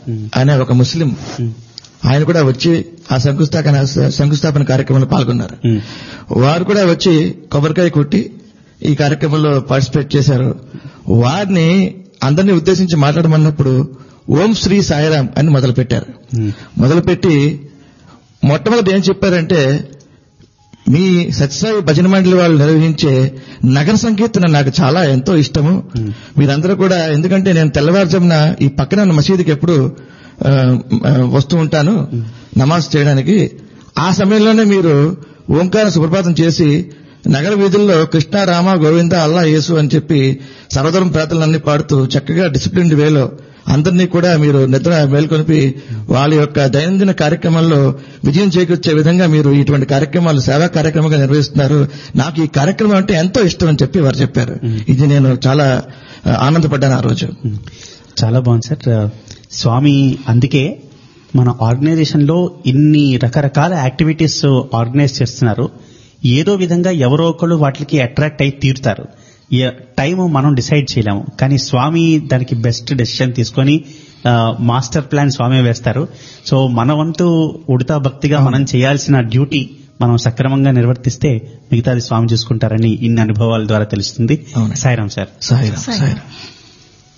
అనే ఒక ముస్లిం ఆయన కూడా వచ్చి ఆ శంకుస్థాపన శంకుస్థాపన కార్యక్రమంలో పాల్గొన్నారు వారు కూడా వచ్చి కొబ్బరికాయ కొట్టి ఈ కార్యక్రమంలో పార్టిసిపేట్ చేశారు వారిని అందరినీ ఉద్దేశించి మాట్లాడమన్నప్పుడు ఓం శ్రీ సాయిరాం అని మొదలుపెట్టారు మొదలుపెట్టి మొట్టమొదటి ఏం చెప్పారంటే మీ సత్యసాయి భజన మండలి వాళ్ళు నిర్వహించే నగర సంకీర్తన నాకు చాలా ఎంతో ఇష్టము మీరందరూ కూడా ఎందుకంటే నేను తెల్లవారుజామున ఈ పక్కన ఉన్న మసీదుకి ఎప్పుడు ఆ, ఆ, వస్తూ ఉంటాను నమాజ్ చేయడానికి ఆ సమయంలోనే మీరు ఓంకార సుప్రభాతం చేసి నగర వీధుల్లో కృష్ణ రామ గోవింద అల్లా యేసు అని చెప్పి సర్వధర్మ ప్రార్థనలన్నీ పాడుతూ చక్కగా డిసిప్లిన్డ్ వేలో అందరినీ కూడా మీరు నిద్ర మేల్కొనిపి వాళ్ళ యొక్క దైనందిన కార్యక్రమంలో విజయం చేకూర్చే విధంగా మీరు ఇటువంటి కార్యక్రమాలు సేవా కార్యక్రమంగా నిర్వహిస్తున్నారు నాకు ఈ కార్యక్రమం అంటే ఎంతో ఇష్టం అని చెప్పి వారు చెప్పారు ఇది నేను చాలా ఆ, ఆనందపడ్డాను ఆ రోజు చాలా బాగుంది సార్ స్వామి అందుకే మన ఆర్గనైజేషన్ లో ఇన్ని రకరకాల యాక్టివిటీస్ ఆర్గనైజ్ చేస్తున్నారు ఏదో విధంగా ఎవరో ఒకళ్ళు వాటికి అట్రాక్ట్ అయి తీరుతారు టైం మనం డిసైడ్ చేయలేము కానీ స్వామి దానికి బెస్ట్ డెసిషన్ తీసుకొని ఆ, మాస్టర్ ప్లాన్ స్వామి వేస్తారు సో మన వంతు ఉడతా భక్తిగా మనం చేయాల్సిన డ్యూటీ మనం సక్రమంగా నిర్వర్తిస్తే మిగతాది స్వామి చూసుకుంటారని ఇన్ని అనుభవాల ద్వారా తెలుస్తుంది అవునండి. సాయిరాం సార్ సాయిరాం సాయిరాం. సాయిరాం